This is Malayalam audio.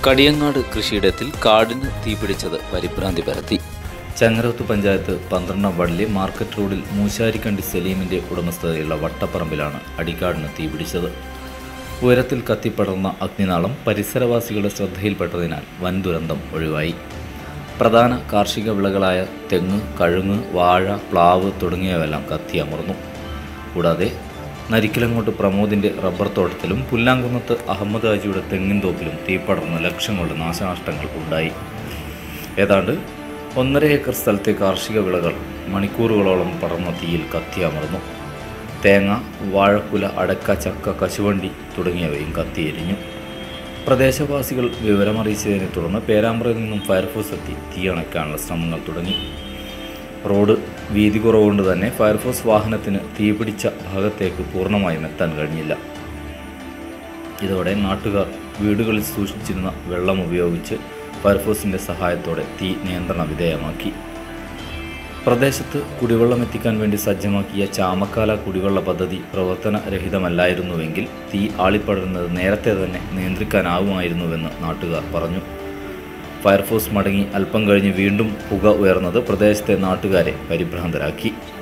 കടിയങ്ങാട് കൃഷിയിടത്തിൽ കാടിന് തീപിടിച്ചത് പരിഭ്രാന്തി പരത്തി ചങ്ങരോത്ത് പഞ്ചായത്ത് പന്ത്രണ്ടാം വാർഡിലെ മാർക്കറ്റ് റോഡിൽ മൂശാരിക്കണ്ടി സലീമിന്റെ ഉടമസ്ഥതയുള്ള വട്ടപ്പറമ്പിലാണ് അടിക്കാടിന് തീപിടിച്ചത് ഉയരത്തിൽ കത്തിപ്പടർന്ന അഗ്നിനാളം പരിസരവാസികളുടെ ശ്രദ്ധയിൽപ്പെട്ടതിനാൽ വൻ ദുരന്തം ഒഴിവായി പ്രധാന കാർഷിക വിളകളായ തെങ്ങ് കഴുങ്ങ് വാഴ പ്ലാവ് തുടങ്ങിയവയെല്ലാം കത്തിയമർന്നു കൂടാതെ നരിക്കലങ്ങോട്ട് പ്രമോദിന്റെ റബ്ബർ തോട്ടത്തിലും പുല്ലാങ്കുന്നത്ത് അഹമ്മദ് ഹാജിയുടെ തെങ്ങിൻ തോപ്പിലും തീപ്പടർന്ന് ലക്ഷങ്ങളുടെ നാശനഷ്ടങ്ങൾ ഉണ്ടായി ഏതാണ്ട് ഒന്നര ഏക്കർ സ്ഥലത്തെ കാർഷിക വിളകൾ മണിക്കൂറുകളോളം പടർന്ന തീയിൽ കത്തിയമർന്നു തേങ്ങ വാഴക്കുല അടക്ക ചക്ക കശുവണ്ടി തുടങ്ങിയവയും കത്തിയെരിഞ്ഞു പ്രദേശവാസികൾ വിവരമറിയിച്ചതിനെ തുടർന്ന് പേരാമ്പ്രയിൽ നിന്നും ഫയർഫോഴ്സ് എത്തി തീയണയ്ക്കാനുള്ള ശ്രമങ്ങൾ തുടങ്ങി റോഡ് വീതി കുറവുകൊണ്ട് തന്നെ ഫയർഫോഴ്സ് വാഹനത്തിന് തീപിടിച്ച ഭാഗത്തേക്ക് പൂർണ്ണമായും എത്താൻ കഴിഞ്ഞില്ല ഇതോടെ നാട്ടുകാർ വീടുകളിൽ സൂക്ഷിച്ചിരുന്ന വെള്ളം ഉപയോഗിച്ച് ഫയർഫോഴ്സിന്റെ സഹായത്തോടെ തീ നിയന്ത്രണ വിധേയമാക്കി പ്രദേശത്ത് കുടിവെള്ളം എത്തിക്കാൻ വേണ്ടി സജ്ജമാക്കിയ ചാമക്കാല കുടിവെള്ള പദ്ധതി പ്രവർത്തനരഹിതമല്ലായിരുന്നുവെങ്കിൽ തീ ആളിപ്പടരുന്നത് നേരത്തെ തന്നെ നിയന്ത്രിക്കാനാവുമായിരുന്നുവെന്ന് നാട്ടുകാർ പറഞ്ഞു ഫയർഫോഴ്സ് മടങ്ങി അല്പം കഴിഞ്ഞ് വീണ്ടും പുക ഉയർന്നത് പ്രദേശത്തെ നാട്ടുകാരെ പരിഭ്രാന്തരാക്കി